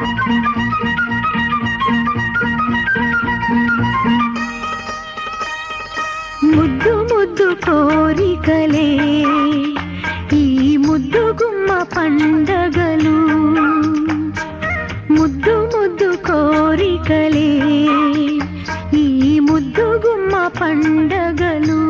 ముద్దు ముద్దు కోరికలే ఈ ముద్దు గుమ్మ పండగలు ముద్దు ముద్దు కోరికలే ఈ ముద్దు గుమ్మ పండగలు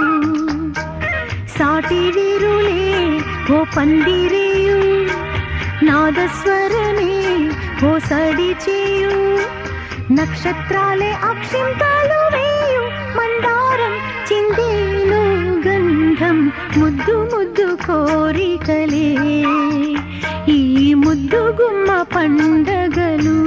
సాటిరిరులే ఓ పందిరేయు నాదస్వరమే ఓ సడి చేయు నక్షత్రాలే అక్షింతాలు వేయు మందారం చిందేను గంధం ముద్దు ముద్దు కోరికలే ఈ ముద్దు గుమ్మ పండగలు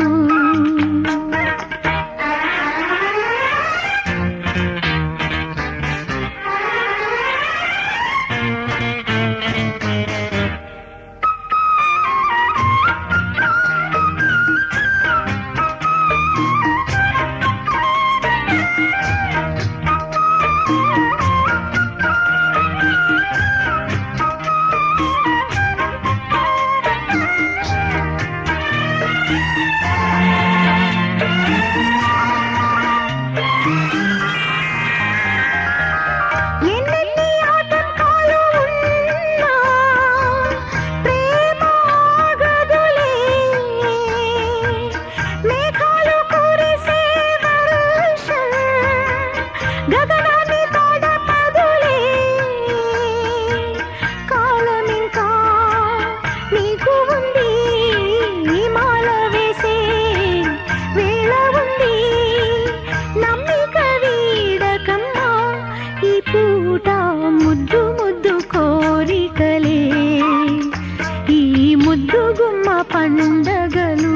ఎన్నెన్ని ఆటంకాలు ఉన్నా ప్రేమ ఆగదులే. మేఘాలు కురిసే వర్షం గగనాన్ని తడపదులే. కాలమింకా నీకు ఉంది మాల వేసే వేళ ఉంది నమ్మిక వీడకమ్మా ఈ పూట ముద్దు ముద్దు కోరికలే ఈ ముద్దు గుమ్మ పండగలు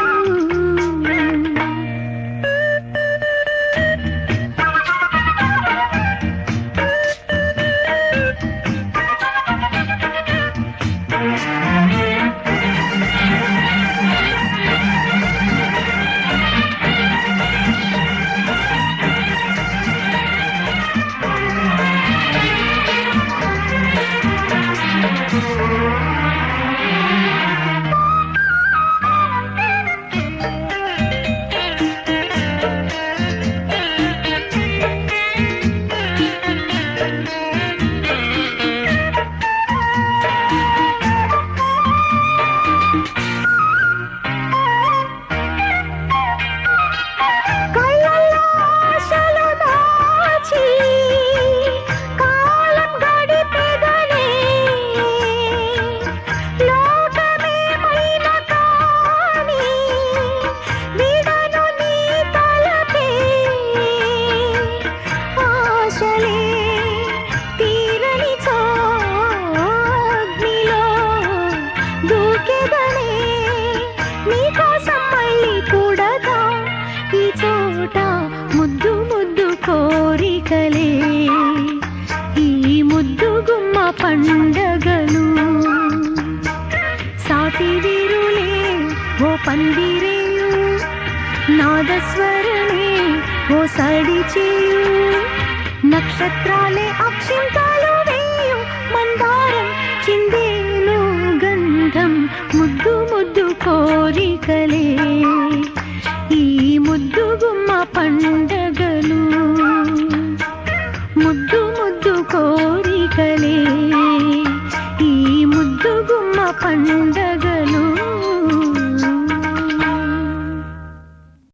కళ్ళల్లో ఆశలు దాచి కాలం గడిపెదనే లోకమేమైన కాని విడను నీ తలపే ఆశలే తీరని చాగ్నిలో దూకెదనే నీకోసం మళ్ళీ కూడదా ఈ చోట ముద్దు ముద్దు కోరికలే ఈ ముద్దు గుమ్మ పండగలు సాటి వీరులే ఓ పందిరేయు నాదస్వరమే ఓ సడి చేయు నక్షత్రాలే అక్షింతాలు వేయు మందారం చిందేను గంధం ముద్దు ముద్దు కోరికలే ఈ ముద్దు గుమ్మ పండగలు ముద్దు ముద్దు కోరికలే ఈ ముద్దు గుమ్మ పండగలు